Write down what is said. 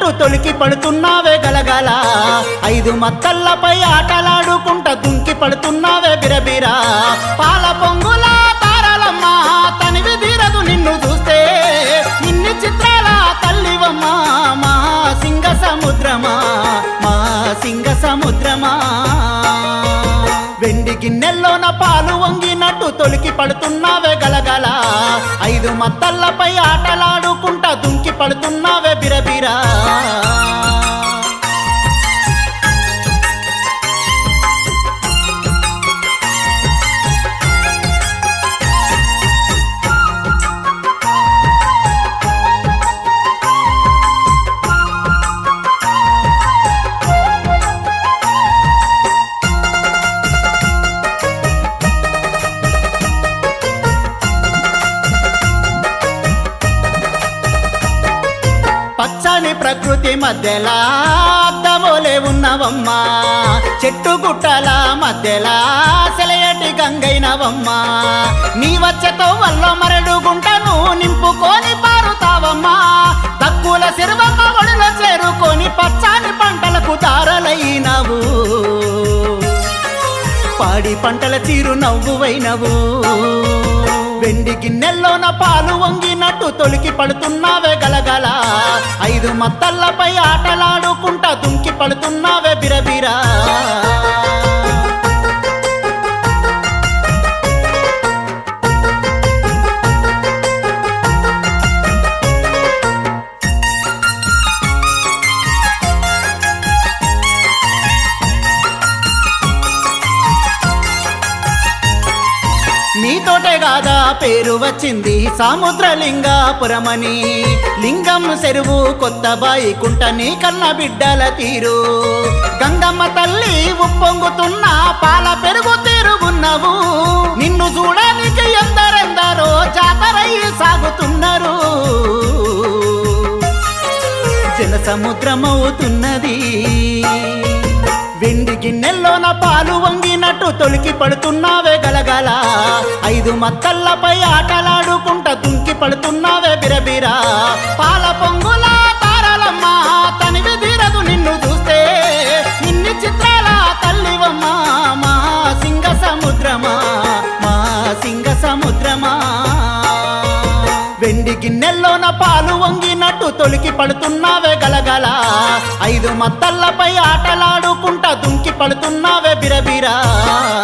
తొలికి పడుతున్నావే గలగల ఐదు మత్తల్లపై ఆటలాడుకుంటా దుంకి పడుతున్నావే బిరబిరా పాల పొంగుల తారలమ్మ తనివి తీరదు నిన్ను చూస్తే ఇన్ని చిత్రాల తల్లివమ్మా మా సింగ సముద్రమా మా సింగ సముద్రమా వెండి గిన్నెల్లోన పాలు వంగినట్టు తొలికి పడుతున్నావే గలగల ఐదు మత్తల్లపై ఆటలాడుకుంటా దుంకి పడుతున్నావే బిరబిరా పచ్చని ప్రకృతి మధ్యలా అద్దమోలే ఉన్నవమ్మా చెట్టు గుట్టల మధ్యలా సెలయటి గంగైనవమ్మా నీ వచ్చతో వల్ల మరడు గుంటను నింపుకొని పారుతావమ్మా తక్కువల సిరువమ్మ ఒడిలో చేరుకొని పచ్చని పంటలకు దారలైనవు పాడి పంటల తీరు నవ్వువైనవు వెండి గిన్నెల్లోన పాలు వంగినట్టు తొలికి పడుతున్నావే గలగల ఐదు మత్తల్లపై ఆటలాడుకుంటా దుంకి పడుతున్నావే బిరబిరా నీతోటే కాదా పేరు వచ్చింది సముద్రలింగాపురమని లింగం చెరువు కొత్త బాయి కుంట నీ కన్న బిడ్డల తీరు గంగమ్మ తల్లి ఉప్పొంగుతున్న పాల పెరుగు తీరుగున్నవు నిన్ను చూడడానికి ఎందరెందరో జాతరయ్యి సాగుతున్నారు జన సముద్రమవుతున్నది వెండి గిన్నెల్లోన పాలు వంగినట్టు తొలికి పడుతున్నావే గలగల ఐదు మత్తల్లపై ఆటలాడుకుంటా దుంకి పడుతున్నావే బిరబిరా పాల పొంగుల తారలమ్మ తనివి తీరదు నిన్ను చూస్తే ఇన్ని చిత్రాల తల్లివమ్మా మా సింగ సముద్రమా మా సింగ సముద్రమా వెండి గిన్నెల్లోన పాలు వంగినట్టు తొలికి పడుతున్నావే గలగల ఐదు మత్తల్లపై ఆటలాడుకుంటా దుంకి పడుతున్నావే బిరబిరా